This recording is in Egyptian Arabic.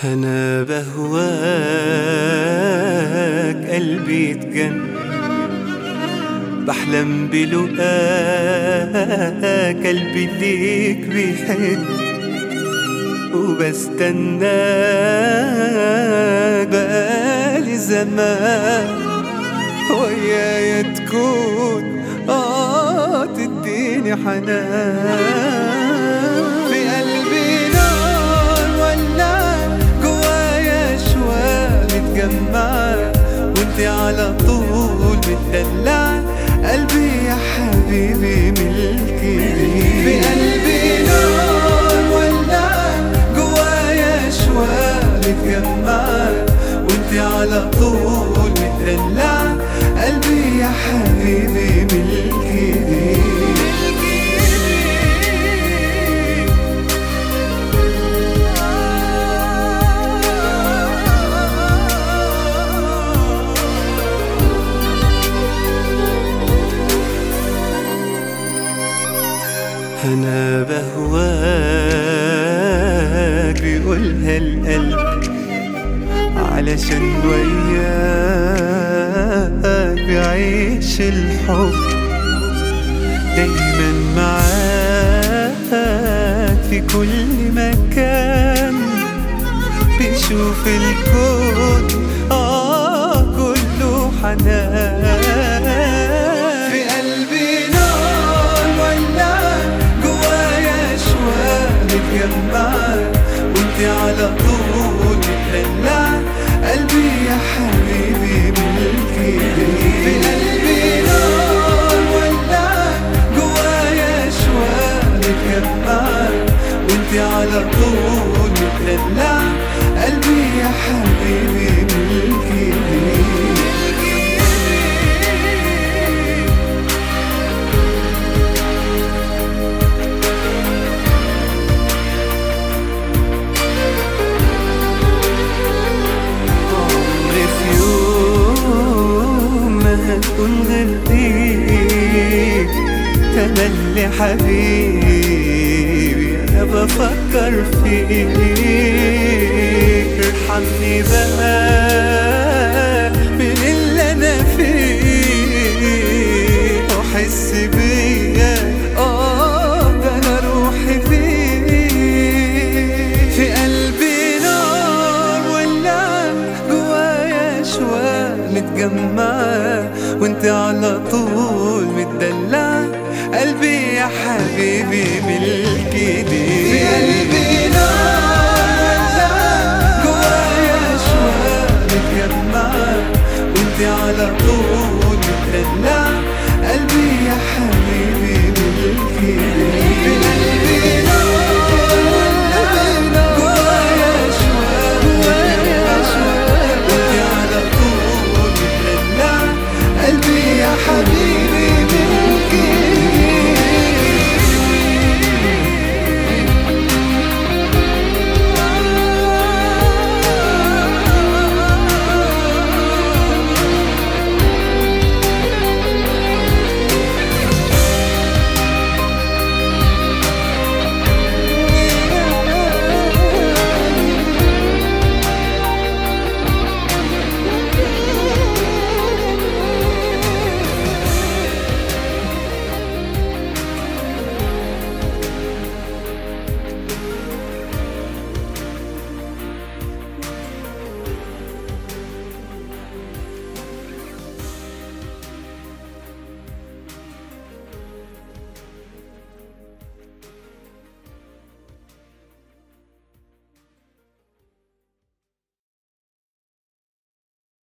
أنا بهواك قلبي يتجن بحلم بلقاك قلبي ليك بيحن وبستناك بقالي زمان ويايا تكون اه تديني حنان في قلبي نار ولع جوايا شوال متجمعة وانت على طول متدلعة قلبي يا حبيبي ملكي في قلبي نار ولع جوايا شوال متجمعة وانت على طول متدلعة قلبي يا حبيبي ملكي أنا بهواك بيقولها القلب علشان وياك بيعيش الحب دايما معاك في كل مكان بيشوف الكون آه كله حنان في قلبي نار ولع جوايا شوال متجمعة وانت على طول متدلعة قلبي يا حبيبي ملكي في قلبي نار ولع جوايا شوال متجمعة وانت على طول متدلعة قلبي يا حبيبي ملكي عمري في يوم ما هكون غير ليك تملي حبيبي انا بفكر فيك ارحمني بقى من اللي انا فيه وحس بيا اه ده انا روحي فيك في قلبي نار ولع جوايا شوال متجمعة وانت على طول متدلعة قلبي يا حبيبي ملكي دي في قلبي نار